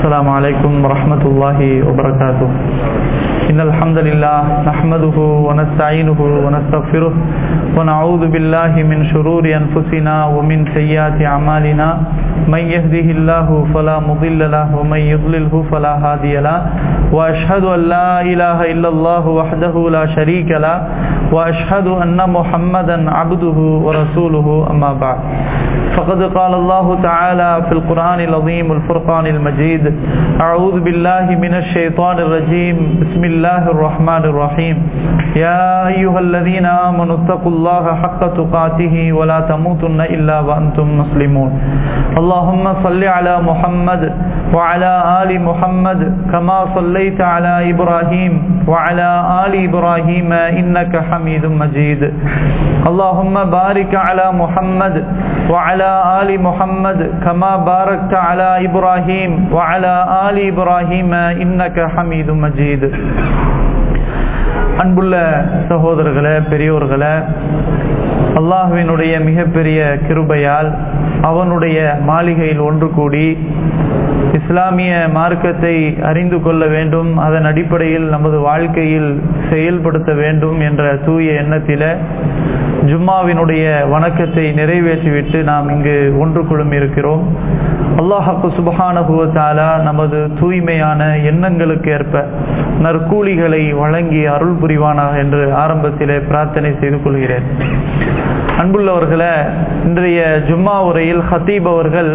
السلام عليكم ورحمة الله وبركاته إن الحمد لله نحمده ونستعينه ونستغفره ونعوذ بالله من شرور أنفسنا ومن سيئات أعمالنا من يهده الله فلا مضل له ومن يضلله فلا هادي له وأشهد أن لا إله إلا الله وحده لا شريك له وأشهد أن محمدا عبده ورسوله أما بعد فقد قال الله تعالى في القرآن العظيم الفرقان المجيد أعوذ بالله من الشيطان الرجيم بسم الله الرحمن الرحيم يا أيها الذين آمنوا اتقوا الله حق تقاته ولا تموتن إلا وأنتم مسلمون اللهم صل على محمد وعلى آل محمد كما صليت على إبراهيم وعلى آل إبراهيم إنك حميد مجيد اللهم بارك على محمد وعلى آل محمد كما باركت على إبراهيم وعلى آل إبراهيم إنك حميد مجيد அன்புள்ள சகோதரர்களே பெரியோர்களே அல்லாஹுவினுடைய மிகப்பெரிய கிருபையால் அவனுடைய மாளிகையில் ஒன்று கூடி இஸ்லாமிய மார்க்கத்தை அறிந்து கொள்ள வேண்டும் அதன் அடிப்படையில் நமது வாழ்க்கையில் செயல்படுத்த வேண்டும் என்ற தூய எண்ணத்தில ஜும்மாவினுடைய வணக்கத்தை நிறைவேற்றிவிட்டு நாம் இங்கு ஒன்று குழுமி இருக்கிறோம் அல்லாஹாக்கு சுபஹானுவத்தாலா நமது தூய்மையான எண்ணங்களுக்கு ஏற்ப நற்கூலிகளை வழங்கி அருள் புரிவானாக என்று ஆரம்பத்திலே பிரார்த்தனை செய்து கொள்கிறேன் அன்புள்ளவர்களே இன்றைய ஜும்மா உரையில் ஹத்தீப் அவர்கள்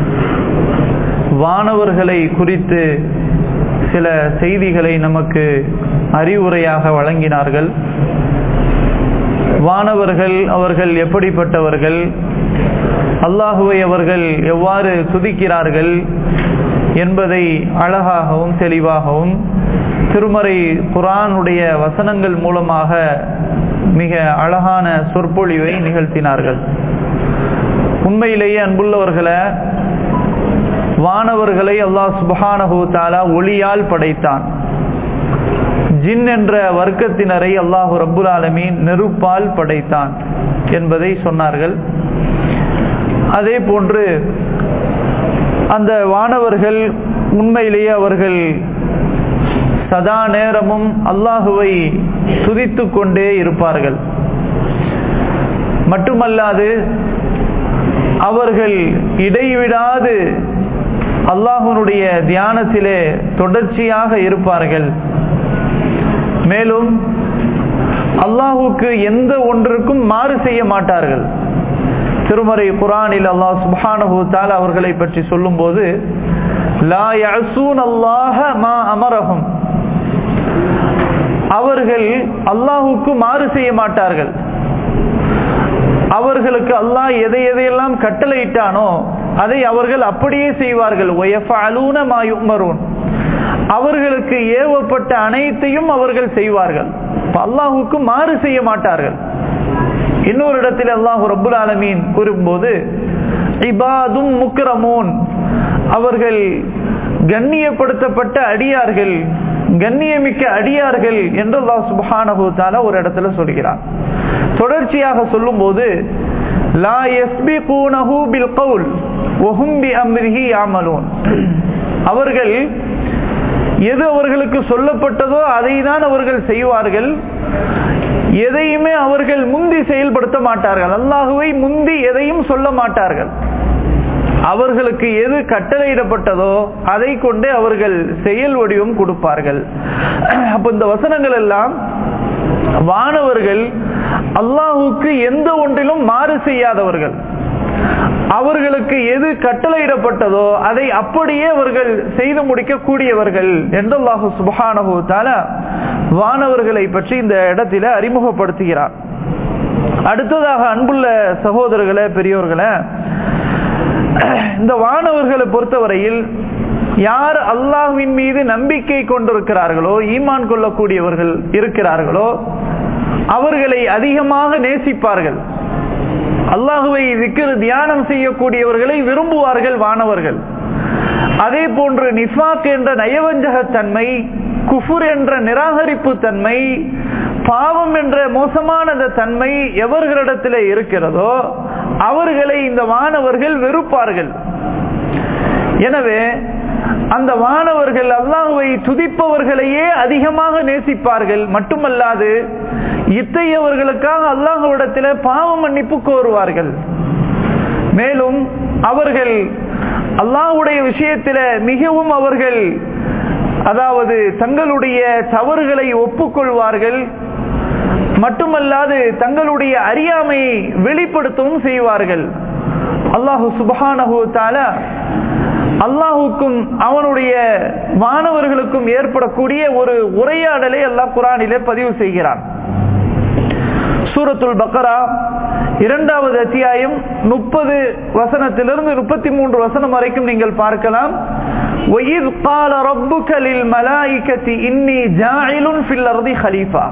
வானவர்களை குறித்து சில செய்திகளை நமக்கு அறிவுரையாக வழங்கினார்கள் வானவர்கள் அவர்கள் எப்படிப்பட்டவர்கள் அல்லாஹுவை அவர்கள் எவ்வாறு துதிக்கிறார்கள் என்பதை அழகாகவும் தெளிவாகவும் திருமறை குரானுடைய வசனங்கள் மூலமாக மிக அழகான சொற்பொழிவை நிகழ்த்தினார்கள் உண்மையிலேயே அன்புள்ளவர்களை வானவர்களை அல்லாஹ் சுபஹானஹூ தாலா ஒளியால் படைத்தான் ஜின் என்ற வர்க்கத்தினரை அல்லாஹு ரப்புல் ஆலமீன் நெருப்பால் படைத்தான் என்பதை சொன்னார்கள் அதே போன்று அந்த வானவர்கள் உண்மையிலேயே அவர்கள் சதா நேரமும் அல்லாஹுவை துதித்து கொண்டே இருப்பார்கள் மட்டுமல்லாது அவர்கள் இடைவிடாது அல்லாஹனுடைய தியானத்திலே தொடர்ச்சியாக இருப்பார்கள் மேலும் அல்லாஹுக்கு எந்த ஒன்றுக்கும் மாறு செய்ய மாட்டார்கள் திருமறை குரானில் அல்லாஹ் சுபானு தால் அவர்களை பற்றி சொல்லும் போது அமரகும் அவர்கள் அல்லாஹுக்கு மாறு செய்ய மாட்டார்கள் அவர்களுக்கு அல்லாஹ் எதை எதையெல்லாம் கட்டளையிட்டானோ அதை அவர்கள் அப்படியே செய்வார்கள் அவர்களுக்கு ஏவப்பட்ட அனைத்தையும் அவர்கள் செய்வார்கள் அல்லாஹுக்கு மாறு செய்ய மாட்டார்கள் இன்னொரு இடத்தில் அல்லாஹு ரபுல் ஆலமீன் கூறும்போது இபாதும் முக்கரமோன் அவர்கள் கண்ணியப்படுத்தப்பட்ட அடியார்கள் கண்ணியமிக்க அடியார்கள் என்று அல்லாஹ் சுபஹானஹு தாலா ஒரு இடத்துல சொல்கிறார் தொடர்ச்சியாக சொல்லும் போது லா யஸ்பிகூனஹு பில் கவுல் வஹும் பி அம்ரிஹி யாமலூன் அவர்கள் எது அவர்களுக்கு சொல்லப்பட்டதோ அதை தான் அவர்கள் செய்வார்கள் எதையுமே அவர்கள் முந்தி செயல்படுத்த மாட்டார்கள் அல்லாஹுவை முந்தி எதையும் சொல்ல மாட்டார்கள் அவர்களுக்கு எது கட்டளையிடப்பட்டதோ அதை கொண்டு அவர்கள் செயல் வடிவம் கொடுப்பார்கள் அப்ப இந்த வசனங்கள் எல்லாம் வானவர்கள் அல்லாஹுக்கு எந்த ஒன்றிலும் மாறு செய்யாதவர்கள் அவர்களுக்கு எது கட்டளையிடப்பட்டதோ அதை அப்படியே அவர்கள் செய்து முடிக்க கூடியவர்கள் என்று அல்லாஹு சுபஹானஹு தாலா வானவர்களை பற்றி இந்த இடத்தில அறிமுகப்படுத்துகிறார் அடுத்ததாக அன்புள்ள சகோதரர்களே பெரியோர்களே இந்த வானவர்களை பொறுத்தவரையில் யார் அல்லாஹ்வின் மீது நம்பிக்கை கொண்டிருக்கிறார்களோ ஈமான் கொள்ளக்கூடியவர்கள் இருக்கிறார்களோ அவர்களை அதிகமாக நேசிப்பார்கள் அல்லாஹுவை விக்கிரு தியானம் செய்யக்கூடியவர்களை விரும்புவார்கள் வானவர்கள் அதே போன்று நிஃபாக் என்ற நயவஞ்சகத்தன்மை குஃபுர் என்ற நிராகரிப்பு தன்மை பாவம் என்ற மோசமான அந்த தன்மை எவர்களிடத்தில் இருக்கிறதோ அவர்களை இந்த மாணவர்கள் வெறுப்பார்கள் எனவே அந்த வானவர்கள் அல்லாஹுவை துதிப்பவர்களையே அதிகமாக நேசிப்பார்கள் மட்டுமல்லாது இத்தகையவர்களுக்காக அல்லாஹுவிடத்தில் பாவ மன்னிப்பு கோருவார்கள் மேலும் அவர்கள் அல்லாஹுடைய விஷயத்தில் மிகவும் அவர்கள் அதாவது தங்களுடைய தவறுகளை ஒப்புக்கொள்வார்கள் மட்டுமல்லாது தங்களுடைய அறியாமையை வெளிப்படுத்தவும் செய்வார்கள் அல்லாஹு சுபஹானஹு தாலா அல்லாஹுக்கும் அவனுடைய மாணவர்களுக்கும் ஏற்படக்கூடிய ஒரு உரையாடலை அல்லாஹ் குரானிலே பதிவு செய்கிறான் சூரத்துல் பக்கரா இரண்டாவது அத்தியாயம் முப்பது வசனத்திலிருந்து முப்பத்தி மூன்று வசனம் வரைக்கும் நீங்கள் பார்க்கலாம் وَإِذْ قَالَ رَبُّكَ لِلْمَلَائِكَةِ إِنِّي جَاعِلٌ فِي الْأَرْضِ خَلِيفَةً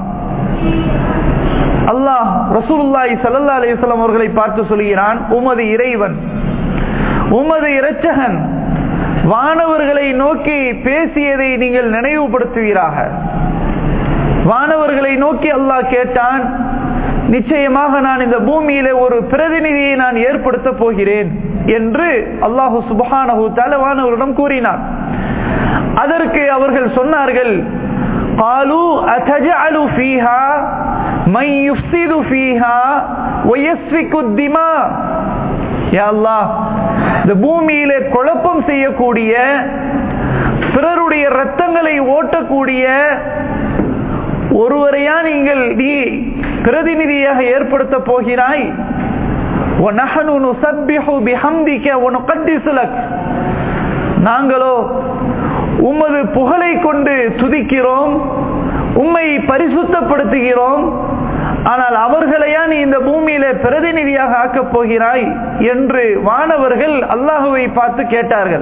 அல்லாஹ் ரசூலுல்லாஹி ஸல்லல்லாஹு அலைஹி வஸல்லம் அவர்களை பார்த்து சொல்கிறான் உமது இறைவன் உமது இரட்சகன் வானவர்களை நோக்கி பேசியதை நீங்கள் நினைவுபடுத்துவீராக வானவர்களை நோக்கி அல்லாஹ் கேட்டான் நிச்சயமாக நான் இந்த பூமியில ஒரு பிரதிநிதியை நான் ஏற்படுத்த போகிறேன் என்று அல்லாஹு சுபஹானஹு தஆலா வானவரிடம் கூறினார் அதற்கு அவர்கள் சொன்னார்கள் قالوا أتجعل فيها من يفسد فيها ويسفك الدماء யா அல்லாஹ் இந்த பூமியிலே குழப்பம் செய்யக்கூடிய பிறருடைய ரத்தங்களை ஓட்டக்கூடிய ஒருவரையா நீங்கள் நீ பிரதிநிதியாக ஏற்படுத்த போகிறாய் وَنَحْنُ نُسَبِّحُ بِحَمْدِكَ وَنُقَدِّسُ لَكَ நாங்களோ உமது புகழை கொண்டு துதிக்கிறோம் உம்மை பரிசுத்தப்படுத்துகிறோம் ஆனால் அவர்களையா நீ இந்த பூமியில பிரதிநிதியாக ஆக்கப் போகிறாய் என்று வானவர்கள் அல்லாஹுவை பார்த்து கேட்டார்கள்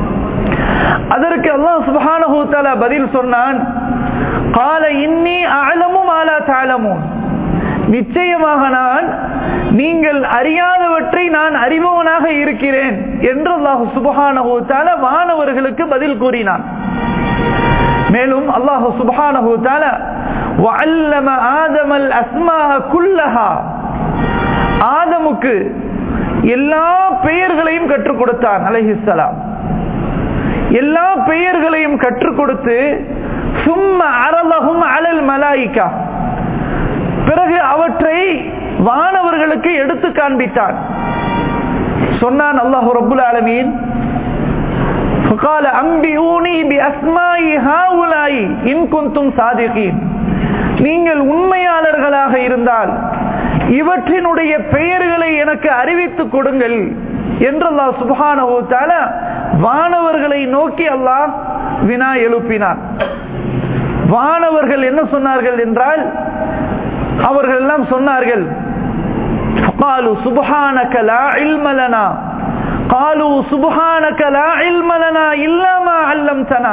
அதற்கு அல்லாஹ் சுபஹானஹு தஆலா பதில் சொன்னான் கால இன்னி அலமும் ஆலா தாளமும் நிச்சயமாக நான் நீங்கள் அறியாதவற்றை நான் அறிபவனாக இருக்கிறேன் என்று அல்லாஹு சுபஹானஹு தஆலா வானவர்களுக்கு பதில் கூறினான் மேலும் அல்லாஹு சுபஹானஹு தஆலா வஅல்லம ஆதமல் அஸ்மாஹ குல்லஹா ஆதமுக்கு எல்லா பெயர்களையும் கற்றுக் கொடுத்தான் அலைஹிஸ்ஸலாம் எல்லா பெயர்களையும் கற்றுக் கொடுத்து சும்ம அரலகும் அலல் மலாயிக்கா பிறகு அவற்றை வானவர்களுக்கு எடுத்து காண்பித்தான் சொன்னான் அல்லாஹு ரபுல் ஆலமீன் فقال أنبئوني بأسماء هؤلاء إن كنتم صادقين நீங்கள் உண்மையாளர்களாக இருந்தால் இவற்றினுடைய பெயர்களை எனக்கு அறிவித்து கொடுங்கள் என்று அல்லாஹ் சுபஹானஹு தஆலா வானவர்களை நோக்கி அல்லாஹ் வினா எழுப்பினான் வானவர்கள் என்ன சொன்னார்கள் என்றால் அவர்கள் எல்லாம் சொன்னார்கள் قالوا سبحانك لا علم لنا قالوا سبحانك لا علم لنا إلا ما علمتنا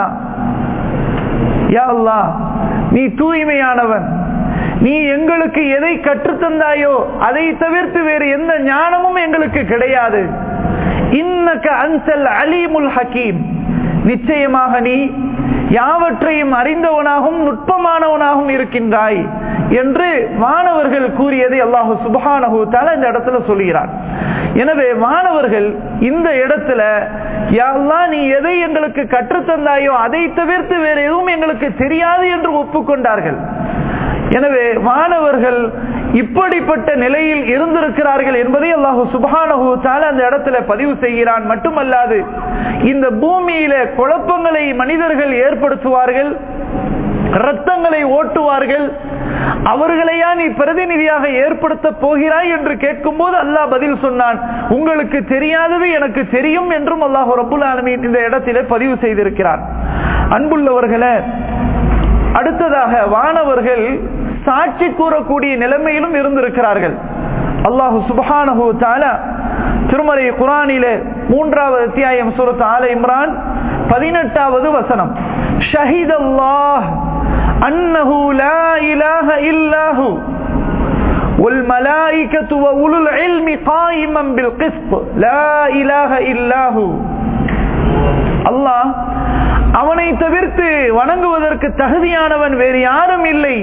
يا الله நீ தூய்மையானவன் நீ எங்களுக்கு எதை கற்றுத்தந்தாயோ அதை தவிர்த்து வேறு எந்த ஞானமும் எங்களுக்கு கிடையாது இன்னக்க அன்சல் அலீமுல் ஹக்கீம் நிச்சயமாக நீ யாவற்றையும் அறிந்தவனாகவும் நுட்பமானவனாகவும் இருக்கின்றாய் என்று மாணவர்கள் கூறியதை அல்லாஹு சுபஹானஹு தஆலா இந்த இடத்துல சொல்கிறார் எனவே மாணவர்கள் இந்த இடத்துல யாரெல்லாம் நீ எதை எங்களுக்கு கற்றுத்தந்தாயோ அதை தவிர்த்து வேறு எதுவும் எங்களுக்கு தெரியாது என்று ஒப்புக்கொண்டார்கள் எனவே மாணவர்கள் இப்படிப்பட்ட நிலையில் இருந்திருக்கிறார்கள் என்பதை அல்லாஹு சுபஹானஹு தஆலா அந்த இடத்துல பதிவு செய்கிறான் மட்டுமல்லாது இந்த பூமியில குழப்பங்களை மனிதர்கள் ஏற்படுத்துவார்கள் ரத்தங்களை ஓட்டுவார்கள் அவர்களையா நீ பிரதிநிதியாக ஏற்படுத்த போகிறாய் என்று கேட்கும் போது அல்லாஹ் பதில் சொன்னான் உங்களுக்கு தெரியாதது எனக்கு தெரியும் என்றும் அல்லாஹ் ரபுல் ஆலமீன் இந்த இடத்திலே பதிவு செய்திருக்கிறார் அன்புள்ளவர்களே அடுத்ததாக வானவர்கள் சாட்சி கூறக்கூடிய நிலைமையிலும் இருந்திருக்கிறார்கள் அல்லாஹு சுபஹானஹு தஆலா திருமறை குரானிலே மூன்றாவது அத்தியாயம் சூரத் ஆல இம்ரான் பதினெட்டாவது வசனம் ஷஹீத் அல்லாஹ் அன்னஹு லா இலாஹ இல்லாஹு والملائكة وأولو العلم قائما بالقسط لا إله إلا هو அல்லாஹ் அவனை தவிர்த்து வணங்குவதற்கு தகுதியானவன் வேறு யாரும் இல்லை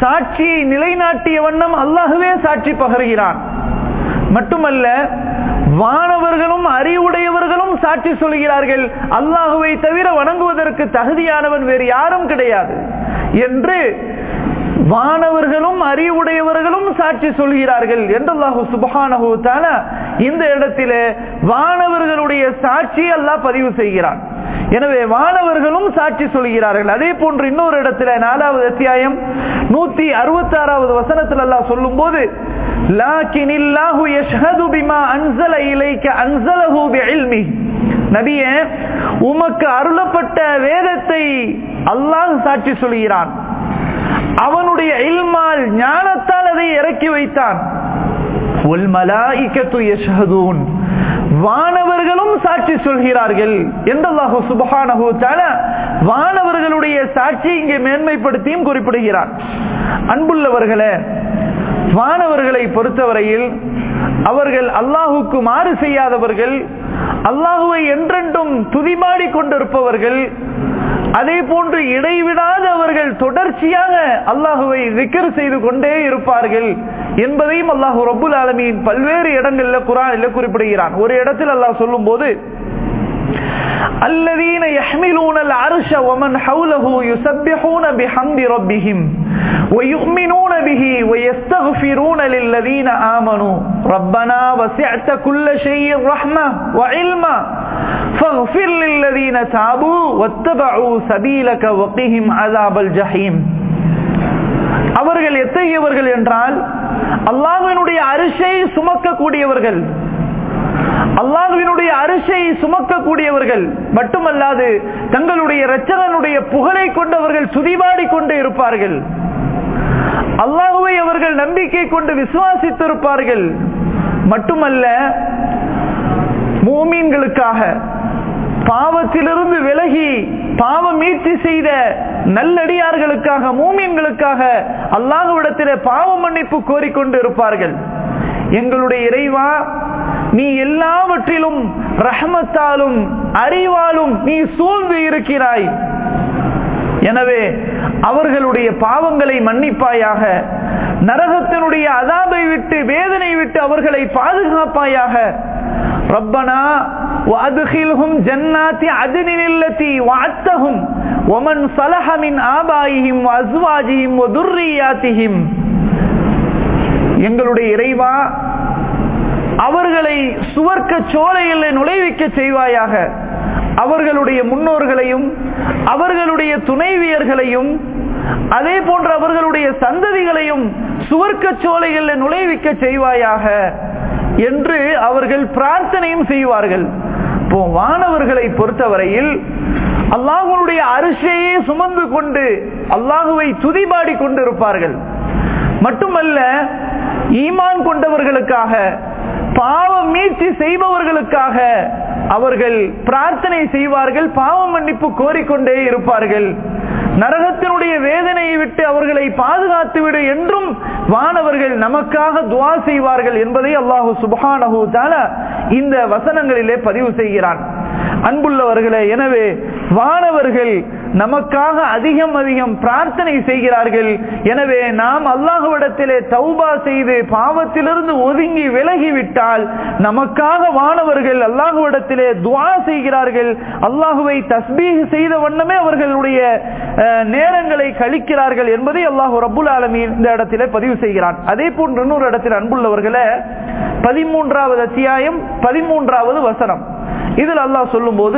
சாட்சியை நிலைநாட்டிய வண்ணம் அல்லாஹுவே சாட்சி பகர்கிறான் மட்டுமல்ல வானவர்களும் அறிவுடையவர்களும் சாட்சி சொல்கிறார்கள் அல்லாஹுவை தவிர வணங்குவதற்கு தகுதியானவன் வேறு யாரும் கிடையாது என்று வானவர்களும் அறிவுடையவர்களும் சாட்சி சொல்கிறார்கள் என்று அல்லாஹு சுபஹானஹு தஆலா இந்த இடத்திலே வானவர்களுடைய சாட்சி அல்லாஹ் பதிவு செய்கிறான் எனவே வானவர்களும் சாட்சி சொல்கிறார்கள் அதே போன்று இன்னொரு இடத்துல நாலாவது அத்தியாயம் நூத்தி அறுபத்தி ஆறாவது வசனத்தில் அல்லாஹ் சொல்லும் போது லாக்கினில்லாஹு யஷ்ஹது பிமா அன்ஸல இலைக்க அன்ஸலஹு பிஇல்மி நபியே உமக்கு அருளப்பட்ட வேதத்தை அல்லாஹ் சாட்சி சொல்கிறான் அவனுடைய இல்மால் ஞானத்தால் அதை இறக்கி வைத்தான் வானவர்களும் சாட்சி சொல்கிறார்கள் என்றல்லாஹு சுபஹானஹு தஆலா வானவர்களுடைய சாட்சி இங்கே மேன்மைப்படுத்தியும் குறிப்பிடுகிறார் அன்புள்ளவர்களே வானவர்களை பொறுத்தவரையில் அவர்கள் அல்லாஹுக்கு மாறு செய்யாதவர்கள் அல்லாஹுவை என்றென்றும் துதிபாடி கொண்டிருப்பவர்கள் அதே போன்று இடைவிடாத அவர்கள் தொடர்ச்சியாக அல்லாஹுவை விக்கர் செய்து கொண்டே இருப்பார்கள் என்பதையும் அல்லாஹு ரபுல் ஆலமியின் பல்வேறு இடங்களில் குரானில் குறிப்பிடுகிறான் ஒரு இடத்தில் அல்லாஹ் சொல்லும் போது الذين يحملون العرش ومن حوله يسبحون بحمد ربهم ويؤمنون به ويستغفرون للذين آمنوا ربنا وسعت كل شيء رحمة وعلما فاغفر للذين تابوا واتبعوا سبيلك وقهم عذاب الجحيم அவர்கள் எத்தகையவர்கள் என்றால் அல்லாஹினுடைய அரிசை சுமக்கக்கூடியவர்கள் அல்லாஹுவினுடைய அரிசை சுமக்கக்கூடியவர்கள் மட்டுமல்லாது தங்களுடைய இரட்சகனுடைய புகழை கொண்டவர்கள் துதிபாடி கொண்டு இருப்பார்கள் அல்லாஹுவை அவர்கள் நம்பிக்கை கொண்டு விசுவாசித்திருப்பார்கள் மட்டுமல்ல மூமீன்களுக்காக பாவத்திலிருந்து விலகி பாவ மீட்சி செய்த நல்லடியார்களுக்காக மூமீன்களுக்காக அல்லாஹுவிடத்திலே பாவ மன்னிப்பு கோரிக்கொண்டு இருப்பார்கள் எங்களுடைய இறைவா நீ எல்லாவற்றிலும் ரஹமத்தாலும் அறிவாலும் நீ சூழ்ந்து இருக்கிறாய் எனவே அவர்களுடைய பாவங்களை மன்னிப்பாயாக நரகத்தினுடைய அதாபை விட்டு வேதனை விட்டு அவர்களை பாதுகாப்பாயாக ரப்பனா وادخلهم جنات عدن التي وعدتهم ومن صلح من آبائهم وأزواجهم وذرياتهم எங்களுடைய இறைவா அவர்களை சுவர்க்க சோலையில் நுழைவிக்க செய்வாயாக அவர்களுடைய முன்னோர்களையும் அவர்களுடைய துணைவியர்களையும் அதே போன்ற அவர்களுடைய சந்ததிகளையும் சுவர்க்க சோலைகளில் நுழைவிக்க செய்வாயாக என்று அவர்கள் பிரார்த்தனையும் செய்வார்கள் இப்போ வானவர்களை பொறுத்தவரையில் அல்லாஹுடைய அரிசையே சுமந்து கொண்டு அல்லாஹுவை துதிபாடி கொண்டிருப்பார்கள் மட்டுமல்ல ஈமான் கொண்டவர்களுக்காக பாவ மீட்சி செய்பவர்களுக்காக அவர்கள் பிரார்த்தனை செய்வார்கள் பாவ மன்னிப்பு கோரிக்கொண்டே இருப்பார்கள் நரகத்தினுடைய வேதனையை விட்டு அவர்களை பாதுகாத்து விடு என்றும் வானவர்கள் நமக்காக துவா செய்வார்கள் என்பதை அல்லாஹு சுபஹானஹு தாலா இந்த வசனங்களிலே பதிவு செய்கிறான் அன்புள்ளவர்களே எனவே வானவர்கள் நமக்காக அதிகம் அதிகம் பிரார்த்தனை செய்கிறார்கள் எனவே நாம் அல்லாஹுவிடத்திலே தௌபா செய்து பாவத்திலிருந்து ஒதுங்கி விலகிவிட்டால் நமக்காக வானவர்கள் அல்லாஹுவிடத்திலே துவா செய்கிறார்கள் அல்லாஹுவை தஸ்பீக் செய்த வண்ணமே அவர்களுடைய நேரங்களை கழிக்கிறார்கள் என்பதை அல்லாஹு ரபுல் ஆலமி இந்த இடத்திலே பதிவு செய்கிறான் அதே போன்று இன்னொரு இடத்தில் அன்புள்ளவர்களே பதிமூன்றாவது அத்தியாயம் பதிமூன்றாவது வசனம் இதில் அல்லாஹ் சொல்லும் போது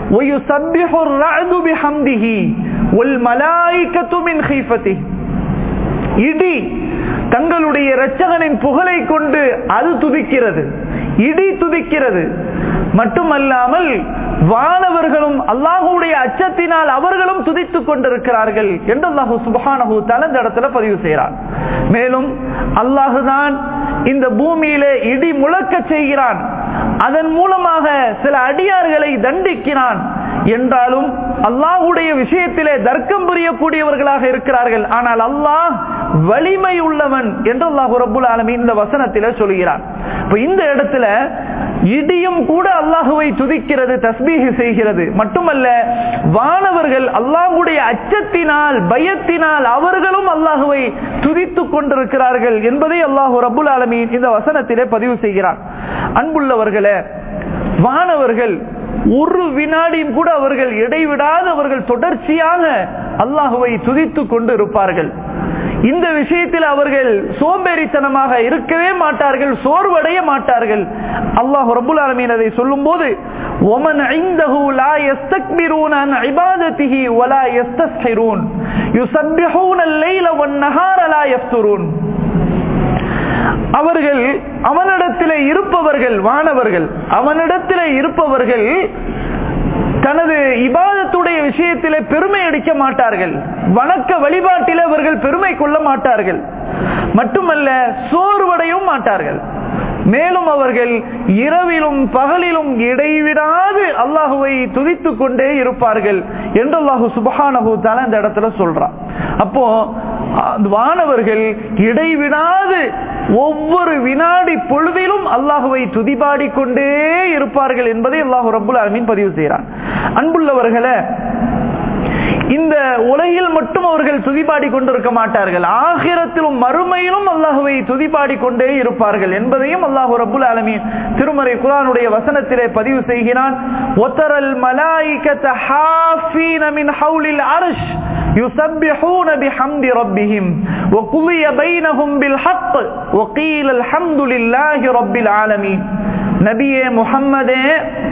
இடி தங்களுடைய இரட்சகனின் புகழை கொண்டு அது துதிக்கிறது இடி துதிக்கிறது மட்டுமல்லாமல் வானவர்களும் அல்லாஹுடைய அச்சத்தினால் அவர்களும் துதித்துக் கொண்டிருக்கிறார்கள் என்று அல்லாஹு சுபானஹு தலந்த இடத்துல பதிவு செய்கிறார் மேலும் அல்லாஹுதான் இந்த பூமியிலே இடி முழக்க செய்கிறான் அதன் மூலமாக சில அடியார்களை தண்டிக்கிறான் என்றாலும் அல்லாஹுடைய விஷயத்திலே தர்க்கம் புரியக்கூடியவர்களாக இருக்கிறார்கள் ஆனால் அல்லாஹ் வலிமை உள்ளவன் என்று அல்லாஹு ரபுல் ஆலமி இந்த வசனத்திலே சொல்கிறான் இப்ப இந்த இடத்துல இடியும் கூட அல்லாஹுவை துதிக்கிறது தஸ்பீஹ் செய்கிறது மட்டுமல்ல வானவர்கள் அல்லாஹுடைய அச்சத்தினால் பயத்தினால் அவர்களும் அல்லாஹுவை துதித்துக் கொண்டிருக்கிறார்கள் என்பதை அல்லாஹு ரபுல் ஆலமீன் இந்த வசனத்திலே பதிவு செய்கிறார் அன்புள்ளவர்களே வானவர்கள் ஒரு வினாடியும் கூட அவர்கள் இடைவிடாது அவர்கள் தொடர்ச்சியாக அல்லாஹுவை துதித்துக் கொண்டு இருப்பார்கள் இந்த விஷயத்தில் அவர்கள் சோம்பேறித்தனமாக இருக்கவே மாட்டார்கள் சோர்வடைய மாட்டார்கள் அல்லாஹ் ரபுல் ஆலமீன் அதை சொல்லும் போது ومن عنده لا يستكبرون عن عبادته ولا يستسخرون يسبحون الليل والنهار لا يفترون அவர்கள் அவனிடத்திலே இருப்பவர்கள் வானவர்கள் அவனிடத்திலே இருப்பவர்கள் தனது இபாதத்துடைய விஷயத்திலே பெருமை அடிக்க மாட்டார்கள் வணக்க வழிபாட்டில் அவர்கள் பெருமை கொள்ள மாட்டார்கள் மட்டுமல்ல சோர்வடையும் மாட்டார்கள் மேலும் அவர்கள் இரவிலும் பகலிலும் இடைவிடாது அல்லாஹுவை துதித்துக் கொண்டே இருப்பார்கள் என்று அல்லாஹு சுபஹானஹு தால இந்த இடத்துல சொல்றான் அப்போ வானவர்கள் இடைவிடாது ஒவ்வொரு வினாடி பொழுதிலும் அல்லாஹுவை துதிபாடி கொண்டே இருப்பார்கள் என்பதை அல்லாஹு ரபுல் அலமின் பதிவு செய்கிறான் அன்புள்ளவர்களை இந்த உலகில் மட்டும் அவர்கள் துதிபாடி கொண்டிருக்க மாட்டார்கள் ஆகிரத்திலும் மறுமையிலும் அல்லாஹுவை துதிபாடி கொண்டே இருப்பார்கள் என்பதையும் அல்லாஹு ரபுல் அலமீன் திருமறை குரானுடைய வசனத்திலே பதிவு செய்கிறான் ஒத்தரல் மலாய்கத்த ஹாஃபீன மின் ஹவுலில் அர்ஷ் يسبحون بحمد ربهم وقضي بينهم بالحق وقيل الحمد لله رب العالمين நபியே முஹம்மதே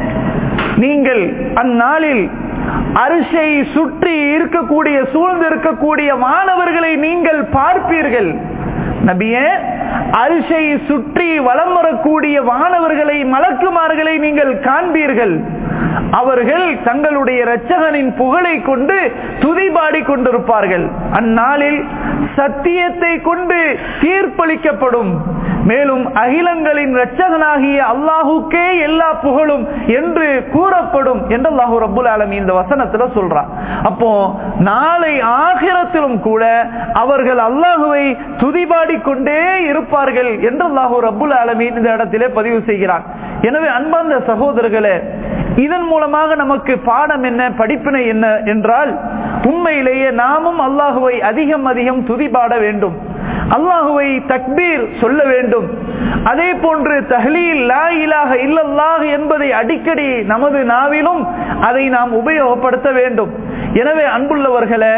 நீங்கள் அந்நாளில் அரிசை சுற்றி இருக்கக்கூடிய சூழ்ந்து இருக்கக்கூடிய மாணவர்களை நீங்கள் பார்ப்பீர்கள் நபியே அரிசை சுற்றி வலம் வரக்கூடிய வானவர்களை மலக்குமார்களை நீங்கள் காண்பீர்கள் அவர்கள் தங்களுடைய இரட்சகனின் புகழை கொண்டு துதிபாடி கொண்டிருப்பார்கள் அந்நாளில் சத்தியத்தை கொண்டு தீர்ப்பளிக்கப்படும் மேலும் அகிலங்களின் இரட்சகனாகிய அல்லாஹுக்கே எல்லா புகழும் என்று கூறப்படும் என்று அல்லாஹு ரபுல் ஆலமி இந்த வசனத்துல சொல்றான் அப்போ நாளை ஆகிரத்திலும் கூட அவர்கள் அல்லாஹுவை துதிபாடி கொண்டே இருப்பார்கள் என்று அல்லாஹு ரபுல் ஆலமீன் இந்த இடத்திலே பதிவு செய்கிறான் எனவே அன்பார்ந்த சகோதரர்களே இதன் மூலமாக நமக்கு பாடம் என்ன படிப்பினை என்ன என்றால் உண்மையிலேயே நாமும் அல்லாஹுவை அதிகம் அதிகம் துதிபாட வேண்டும் அல்லாஹுவை தக்பீர் சொல்ல வேண்டும் அதே போன்று தஹ்லீல் லா இலாக இல்லல்லாஹ் என்பதை அடிக்கடி நமது நாவிலும் அதை நாம் உபயோகப்படுத்த வேண்டும் எனவே அன்புள்ளவர்களே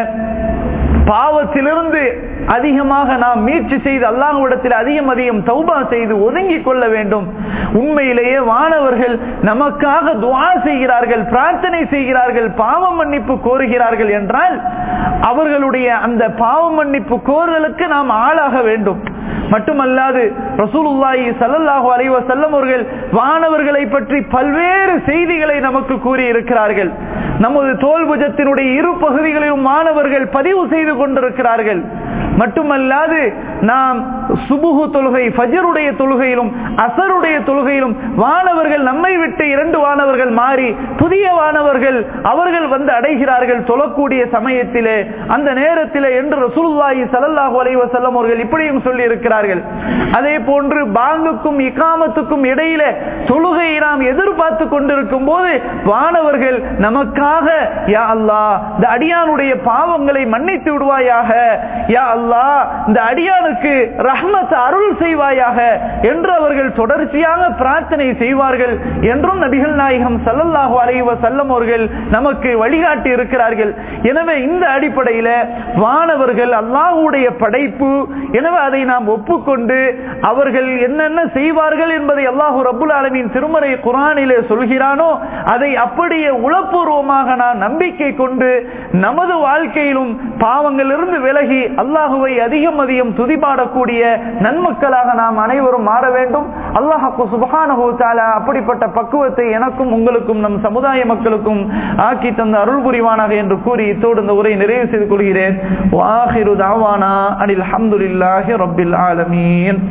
பாவத்திலிருந்து அதிகமாக நாம் மீட்சி செய்து அல்லாஹ்விடத்தில் அதிகம் அதிகம் தௌபா செய்து ஒதுங்கிக் கொள்ள வேண்டும் உண்மையிலேயே வானவர்கள் நமக்காக துவா செய்கிறார்கள் பிரார்த்தனை செய்கிறார்கள் பாவ மன்னிப்பு கோருகிறார்கள் என்றால் அவர்களுடைய அந்த பாவ மன்னிப்பு கோருதலுக்கு நாம் ஆளாக வேண்டும் மட்டுமல்லாது ரசூலுல்லாஹி ஸல்லல்லாஹு அலைஹி வஸல்லம் அவர்கள் வானவர்களை பற்றி பல்வேறு செய்திகளை நமக்கு கூறி இருக்கிறார்கள் நமது தோல்புஜத்தினுடைய இரு பகுதிகளிலும் மாணவர்கள் பதிவு செய்து கொண்டிருக்கிறார்கள் மட்டுமல்லாது நாம் சுபுகு தொழுகை ஃபஜருடைய தொழுகையிலும் அசருடைய தொழுகையிலும் வானவர்கள் நம்மை விட்டு இரண்டு வானவர்கள் மாறி புதிய வானவர்கள் அவர்கள் வந்து அடைகிறார்கள் தொழக்கூடிய சமயத்திலே அந்த நேரத்திலே என்று ரசூலுல்லாஹி ஸல்லல்லாஹு அலைஹி வஸல்லம் அவர்கள் இப்படியும் சொல்லி இருக்கிறார்கள் அதே போன்று பாங்குக்கும் இகாமத்துக்கும் இடையில தொழுகையை நாம் எதிர்பார்த்து கொண்டிருக்கும் போது வானவர்கள் நமக்காக யா அல்லாஹ் இந்த அடியானுடைய பாவங்களை மன்னித்து விடுவாயாக யா அல்லாஹ் இந்த அடியானுக்கு ரஹ்மத் அருள் செய்வாயாக என்று அவர்கள் தொடர்ச்சியாக பிரார்த்தனை செய்வார்கள் என்றும் நபிகள் நாயகம் சல்லல்லாஹு அலைஹி வஸல்லம் அவர்கள் நமக்கு வழிகாட்டி இருக்கிறார்கள் எனவே இந்த அடிப்படையில வானவர்கள் அல்லாஹ்வுடைய படைப்பு எனவே அதை நாம் ஒப்புக்கொண்டு அவர்கள் என்னென்ன செய்வார்கள் என்பதை அல்லாஹு ரபுல் ஆலமின் திருமறை குரானிலே சொல்கிறானோ அதை அப்படியே உளப்பூர்வமாக நான் நம்பிக்கை கொண்டு நமது வாழ்க்கையிலும் பாவங்களிலிருந்து விலகி அல்லாஹுவை அதிகம் அதிகம் துதிபாடக்கூடிய நன்மக்களாக நாம் அனைவரும் மாற வேண்டும் அல்லாஹு சுபஹானஹு தஆலா அப்படிப்பட்ட பக்குவத்தை எனக்கும் உங்களுக்கும் நம் சமுதாய மக்களுக்கும் ஆக்கி தந்த அருள் புரிவானாக என்று கூறி இத்தோடு இந்த உரை நிறைவு செய்து கொள்கிறேன் வாஹிரு தாவானா அனில் அல்ஹம்துலில்லாஹி ரப்பில் ஆலமீன்